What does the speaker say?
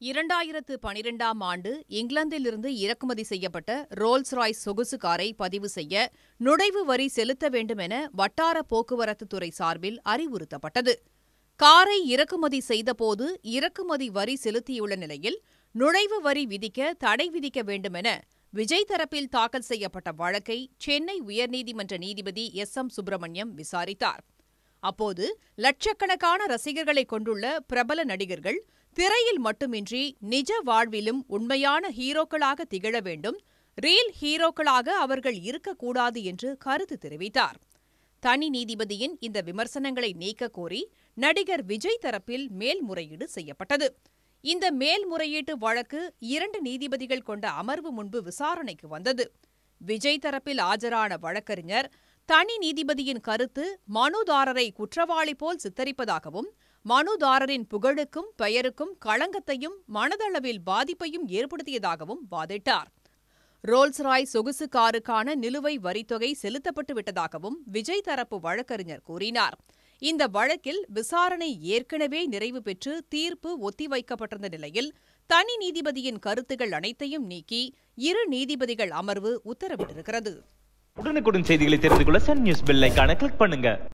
இரண்டாயிரத்து பனிரெண்டாம் ஆண்டு இங்கிலாந்திலிருந்து இறக்குமதி செய்யப்பட்ட ரோல்ஸ் ராய்ஸ் சொகுசு காரை பதிவு செய்ய நுழைவு வரி செலுத்த வேண்டும் என வட்டார போக்குவரத்து துறை சார்பில் அறிவுறுத்தப்பட்டது காரை இறக்குமதி செய்தபோது இறக்குமதி வரி செலுத்தியுள்ள நிலையில் நுழைவு வரி விதிக்க தடை விதிக்க வேண்டுமென விஜய் தரப்பில் தாக்கல் செய்யப்பட்ட வழக்கை சென்னை உயர்நீதிமன்ற நீதிபதி எஸ் எம் சுப்பிரமணியம் விசாரித்தார் அப்போது லட்சக்கணக்கான ரசிகர்களை கொண்டுள்ள பிரபல நடிகர்கள் திரையில் மட்டுமின்றி நிஜ வாழ்விலும் உண்மையான ஹீரோக்களாக திகழ வேண்டும் ரியல் ஹீரோக்களாக அவர்கள் இருக்கக்கூடாது என்று கருத்து தெரிவித்தார் தனி நீதிபதியின் இந்த விமர்சனங்களை நீக்கக் கோரி நடிகர் விஜய் தரப்பில் மேல்முறையீடு செய்யப்பட்டது இந்த மேல்முறையீட்டு வழக்கு இரண்டு நீதிபதிகள் கொண்ட அமர்வு முன்பு விசாரணைக்கு வந்தது விஜய் தரப்பில் ஆஜரான வழக்கறிஞர் தனி நீதிபதியின் கருத்து மனுதாரரை குற்றவாளி போல் சித்தரிப்பதாகவும் மனுதாரரின் புகழுக்கும் பெயருக்கும் களங்கத்தையும் மனதளவில் பாதிப்பையும் ஏற்படுத்தியதாகவும் வாதிட்டார் ரோல்ஸ் ராய் சொகுசு காருக்கான நிலுவை வரித்தொகை செலுத்தப்பட்டு விட்டதாகவும் விஜய் தரப்பு வழக்கறிஞர் கூறினார் இந்த வழக்கில் விசாரணை ஏற்கனவே நிறைவு பெற்று தீர்ப்பு ஒத்திவைக்கப்பட்டிருந்த நிலையில் தனி நீதிபதியின் கருத்துகள் அனைத்தையும் நீக்கி இரு நீதிபதிகள் அமர்வு உத்தரவிட்டிருக்கிறது உடனுக்குடன் செய்திகளை தெரிந்து கொள்ள சன் நியூஸ் பெல் ஐகானை கிளிக் பண்ணுங்க